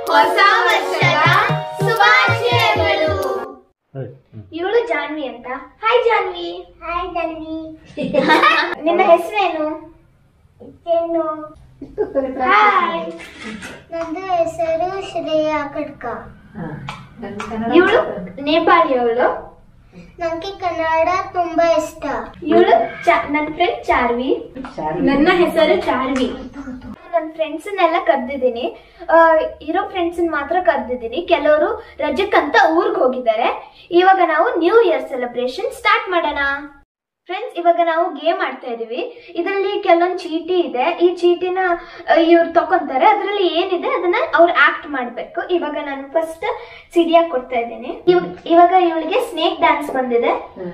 ಹೊಸ ವರ್ಷದ ಶುಭಾಶಯಗಳು ಇವಳು ಜಾನ್ವಿ ಅಂತ ಹಾಯ್ ಜಾನ್ವಿ ಹಾಯ್ ಜಾನ್ವಿ ನಿನ್ನ ಹೆಸರೇನು ಏನು ಹಾಯ್ ನಂದು ಹೆಸರು ಶ್ರೇಯಾ ಕಡ್ಕ ಇವಳು ನೇಪಾಳಿಯವಳು ನನಗೆ ಕನ್ನಡ ತುಂಬಾ ಇಷ್ಟ ಇವಳು ನನ್ನ ಫ್ರೆಂಡ್ ಚಾರ್ವಿ ನನ್ನ ಹೆಸರು ಚಾರ್ವಿ ನನ್ನ ಫ್ರೆಂಡ್ಸನ್ನೆಲ್ಲ ಕರೆದಿದ್ದೀನಿ ಇರೋ ಫ್ರೆಂಡ್ಸ್ ಮಾತ್ರ ಕರೆದಿದ್ದೀನಿ ಕೆಲವರು ರಜಕ್ಕಂತ ಊರ್ಗ್ ಹೋಗಿದ್ದಾರೆ ಇವಾಗ ನಾವು ನ್ಯೂ ಇಯರ್ ಸೆಲೆಬ್ರೇಷನ್ ಸ್ಟಾರ್ಟ್ ಮಾಡೋಣ ಫ್ರೆಂಡ್ಸ್ ಇವಾಗ ನಾವು ಗೇಮ್ ಆಡ್ತಾ ಇದೀವಿ ಇದರಲ್ಲಿ ಕೆಲವೊಂದು ಚೀಟಿ ಇದೆ ಈ ಚೀಟಿನ ಇವ್ರು ತಕೊಂತಾರೆ ಅದರಲ್ಲಿ ಏನಿದೆ ಅದನ್ನ ಅವ್ರು ಆಕ್ಟ್ ಮಾಡ್ಬೇಕು ಇವಾಗ ನಾನು ಫಸ್ಟ್ ಸಿಡಿಯಾಗಿ ಕೊಡ್ತಾ ಇದ್ದೀನಿ ಇವ್- ಇವಾಗ ಇವಳಿಗೆ ಸ್ನೇಕ್ ಡ್ಯಾನ್ಸ್ ಬಂದಿದೆ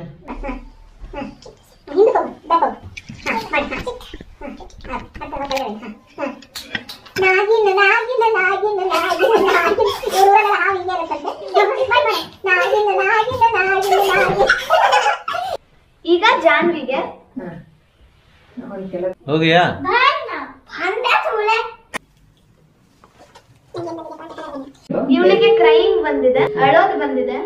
ನಾಗಿನ ನಾಗಿನ ನಾಗಿನ ನಾಗಿನ ನಾಗಿನ ಇವ್ರೊಳಗೆ ನಾವು ಹಿಂಗೆ ಇರುತ್ತಂತೆ. ನಾಗಿನ ನಾಗಿನ ನಾಗಿನ ನಾಗಿನ ಈಗ ಜಾನ್ವಿಗೆ ಹೋಗಿಯಾ ಇವಳಿಗೆ ಕ್ರೈಯಿಂಗ್ ಬಂದಿದೆ ಅಳೋದು ಬಂದಿದೆ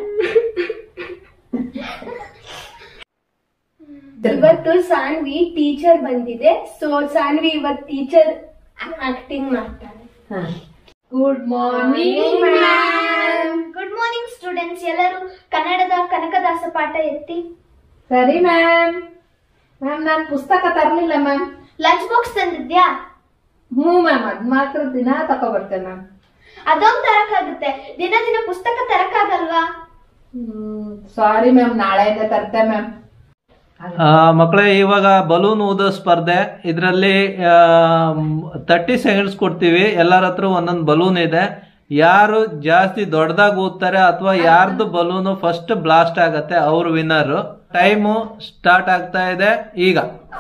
ಇವತ್ತು ಸಾನ್ವಿ ಟೀಚರ್ ಬಂದಿದೆ ಸೊ ಸಾನ್ವಿ ಇವತ್ತು ಟೀಚರ್ ಆಕ್ಟಿಂಗ್ ಮಾಡ್ತಾಳೆ good morning good morning students ಎಲ್ಲರೂ ಕನ್ನಡದ ಕನಕದಾಸ ಪಾಠ ಎತ್ತಿ ಸರಿ ಮ್ಯಾಮ್ ಮ್ಯಾಮ್ ನಾನು ಪುಸ್ತಕ ತರಲಿಲ್ಲ ಮ್ಯಾಮ್ ಲಂಚ್ ಬಾಕ್ಸ್ ತಂದಿದ್ಯಾ ಹ್ಞೂ ಮ್ಯಾಮ್ ಅದ್ ಮಾತ್ರ ದಿನ ತಗೊಬರ್ತೇನೆ ಮ್ಯಾಮ್ ಅದೊಂದ್ ತರಕಾಗುತ್ತೆ ದಿನ ದಿನ ಪುಸ್ತಕ ತರಕಾಗಲ್ವಾ ಸಾರಿ ಮ್ಯಾಮ್ ನಾಳೆಯಿಂದ ತರ್ತೆ ಮ್ಯಾಮ್ ಮಕ್ಕಳೇ ಇವಾಗ ಬಲೂನ್ ಊದೋ ಸ್ಪರ್ಧೆ ಇದರಲ್ಲಿ ತರ್ಟಿ ಸೆಕೆಂಡ್ಸ್ ಕೊಡ್ತೀವಿ ಎಲ್ಲರ ಹತ್ರ ಒಂದೊಂದು ಬಲೂನ್ ಇದೆ ಯಾರು ಜಾಸ್ತಿ ದೊಡ್ಡದಾಗಿ ಊದ್ತಾರೆ ಅಥವಾ ಯಾರ್ದು ಬಲೂನು ಫಸ್ಟ್ ಬ್ಲಾಸ್ಟ್ ಆಗತ್ತೆ ಅವ್ರು ವಿನ್ನರ್ ಟೈಮು ಸ್ಟಾರ್ಟ್ ಆಗ್ತಾ ಇದೆ ಈಗ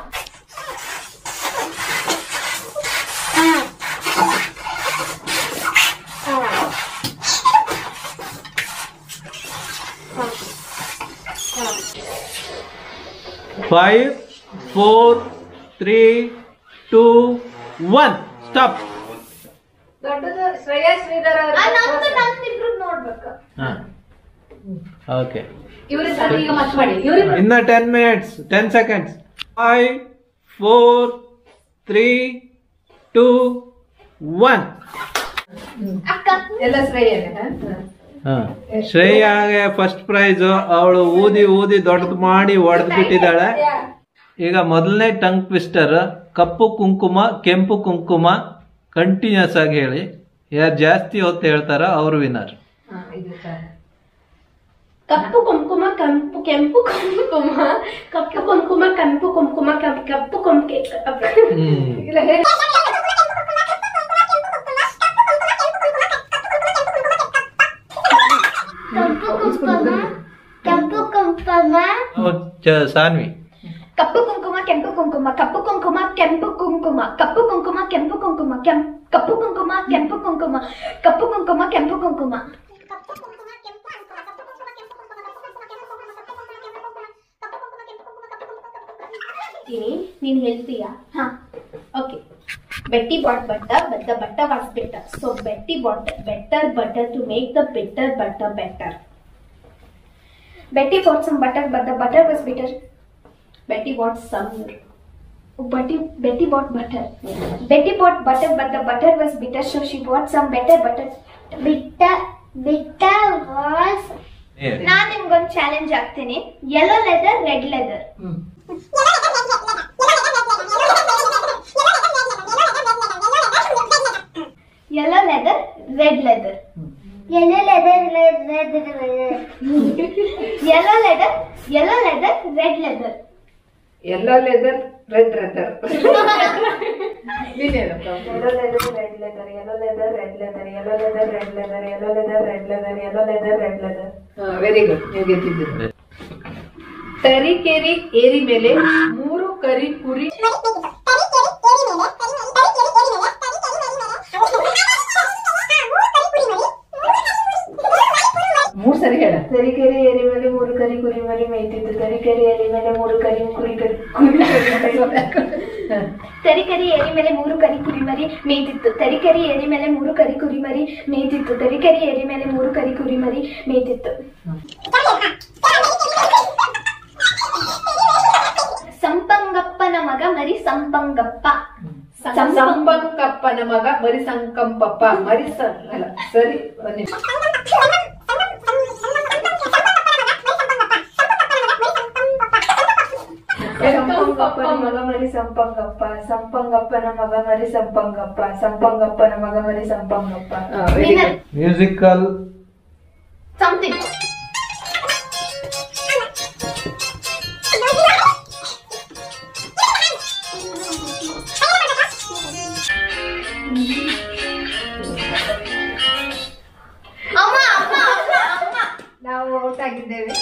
five four three two one stop ದೊಡ್ಡದು ಶ್ರೇಯಾ ಶ್ರೀಧರ್ ಆ, ನಮ್ದು ನಮ್ದಿಬ್ರು ನೋಡ್ಬೇಕು ಓಕೆ ಇವ್ರ ಈಗ ಮತ್ ಮಾಡಿ ಇವ್ರ ಇನ್ನ ten minutes ten seconds five four three two one ಅಕ್ಕ ಎಲ್ಲ ಶ್ರೇಯನೇ ಶ್ರೇಯಾಗೆ ಫಸ್ಟ್ ಪ್ರೈಸ್ ಅವಳು ಊದಿ ಊದಿ ದೊಡ್ಡದು ಮಾಡಿ ಹೊಡೆದು ಬಿಟ್ಟಿದ್ದಾಳೆ ಈಗ ಮೊದಲನೇ ಟಂಗ್ ಟ್ವಿಸ್ಟರ್ ಕಪ್ಪು ಕುಂಕುಮ ಕೆಂಪು ಕುಂಕುಮ ಕಂಟಿನ್ಯೂಸ್ ಆಗಿ ಹೇಳಿ ಯಾರು ಜಾಸ್ತಿ ಹೊತ್ತು ಹೇಳ್ತಾರ ಅವ್ರು ವಿನ್ನರ್ ಕಪ್ಪು ಕುಂಕುಮ ಕೆಂಪು ಕೆಂಪು ಕುಂಕುಮ ಕಪ್ಪು ಕುಂಕುಮ ಕೆಂಪು ಕುಂಕುಮ ಕೆಂಪು ಕಪ್ಪು ಕುಂಕೆ ಹ್ಮ್ ಇಲ್ಲ ಹೇಳಿ ಕಪ್ಪು ಕುಂಕುಮ ಕೆಂಪು ಕುಂಕುಮ ಚ- ಸಾನ್ವಿ ಕಪ್ಪು ಕುಂಕುಮ ಕೆಂಪು ಕುಂಕುಮ ಕಪ್ಪು ಕುಂಕುಮ ಕೆಂಪು ಕುಂಕುಮ ಕಪ್ಪು ಕುಂಕುಮ ಕೆಂಪು ಕುಂಕುಮ ಕೆಂಪ್ ಕಪ್ಪು ಕುಂಕುಮ ಕೆಂಪು ಕುಂಕುಮ ಕಪ್ಪು ಕುಂಕುಮ ಕೆಂಪು ಕುಂಕುಮ ಹೇಳ್ತೀನಿ ನೀನ್ ಹೇಳ್ತೀಯಾ ಹಾ okay Betty bought butter but the butter was better so Betty bought better butter to make the better butter better Betty bought some butter, but the butter was bitter. Betty bought some Betty Betty bought butter. Betty bought butter, but the butter was bitter, so she bought some better butter. ಬಿಟ್ಟ ಬಿಟ್ಟ was ನಾನ್ ನಿಮ್ಗೊಂದು challenge ಆಗ್ತೀನಿ yellow leather red leather yellow leather red leather yellow leather leather yellow leather yellow leather red leather yellow leather red rather ನೀನೇನಪ್ಪ yellow leather, red leather, yellow leather, red leather, yellow leather, red leather, yellow leather, red leather, yellow leather, red leather. Very good ನೀವು ಗೆದ್ದಿದ್ದೀರಿ ತರೀಕೆರೆ ಏರಿ ಮೇಲೆ ಮೂರು ಕರಿ ಕುರಿ ಮೂರ್ ಸರಿ ಹೇಳ ತರೀಕೆರೆ ಎಲೆ ಮೇಲೆ ಮೂರು ಕರಿ ಕುರಿ ಮರಿ ಮೇಯ್ತಿತ್ತು ತರೀಕೆರೆ ಎಲೆ ಮೇಲೆ ಮೂರು ಕರಿ ಕುರಿ ಕರಿ ಕುರಿ ಕರಿ ಮೇಯ್ತಿತ್ತು. ತರಿಕರಿ ಏರಿ ಮೇಲೆ ಮೂರು ಕರಿ ಕುರಿಮರಿ ಮೇಯ್ತಿತ್ತು ತರಿಕರಿ ಏರಿ ಮೇಲೆ ಮೂರು ಕರಿ ಕುರಿಮರಿ ಮೇಯ್ತಿತ್ತು ತರಿಕರಿ ಏರಿ ಮೇಲೆ ಮೂರು ಕರಿ ಕುರಿಮರಿ ಮೇಯ್ತಿತ್ತು ಸಂಪಂಗಪ್ಪನ ಮಗ ಮರಿ ಸಂಪಂಗಪ್ಪ ಸಂಪಂಕಪ್ಪನ ಮಗ ಮರಿ ಸಂಕಂಪಪ್ಪ ಮರಿ ಸ ಅಲ್ಲ ಸರಿ ಒಂದ್ ನಿಮಿಷ. ಸಂಪಂಗಪ್ಪನ ಮಗ ಮರಿ ಸಂಪಂಗಪ್ಪ ಸಂಪಂಗಪ್ಪನ ಮಗ ಮರಿ ಸಂಪಂಗಪ್ಪ ಸಂಪಂಗಪ್ಪನ ಮಗ ಮರಿ ಸಂಪಂಗಪ್ಪ ಹಾ, very good. ಮ್ಯೂಸಿಕಲ್ ಸಮಥಿಂಗ್ ಅಮ್ಮ ಅಮ್ಮ ಅಮ್ಮ ಅಮ್ಮ ನಾವು ಔಟ್ ಆಗಿದ್ದೇವೆ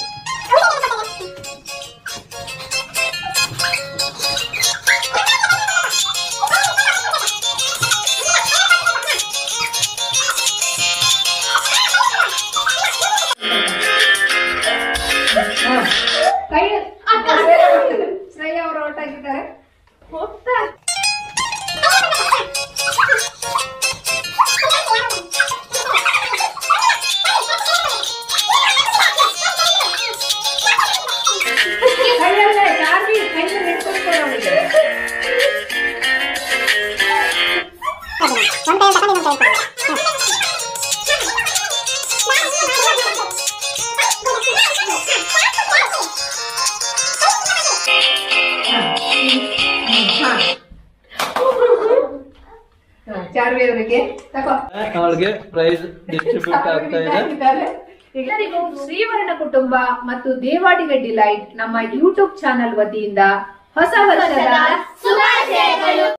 ಹಾ. ಕೈ ಶ್ರೇಯ ಅವರು ಔಟ್ ಆಗಿದ್ದಾರೆ ಹೋಗ್ತಾ ಕೈಯಲ್ಲೇ ಚಾರ್ವಿ ಕೈಯಲ್ಲಿ ಹಿಡ್ಕೊಂಡು ಕೊಡು ಅವ್ನಿಗೆ. ಒಂದ್ ಕೈ ತಗೊಂಡು ಇನ್ನೊಂದ್ ಕೈ ತಗೊಂಡು. ಹಾ. ಹಾ, ಚಾರ್ವಿ ಅವರಿಗೆ ತಗೋ ಅವಳಿಗೆ ಪ್ರೈಸ್ ಡಿಸ್ಟ್ರಿಬ್ಯೂಟ್ ಆಗ್ತಾ ಇದೆ ಎಲ್ಲರಿಗೂ ಶ್ರೀವರ್ಣ ಕುಟುಂಬ ಮತ್ತು ದೇವಾಡಿಗ ಡಿಲೈಟ್ ನಮ್ಮ ಯೂಟ್ಯೂಬ್ ಚಾನಲ್ ವತಿಯಿಂದ ಹೊಸ ವರ್ಷದ ಶುಭಾಶಯಗಳು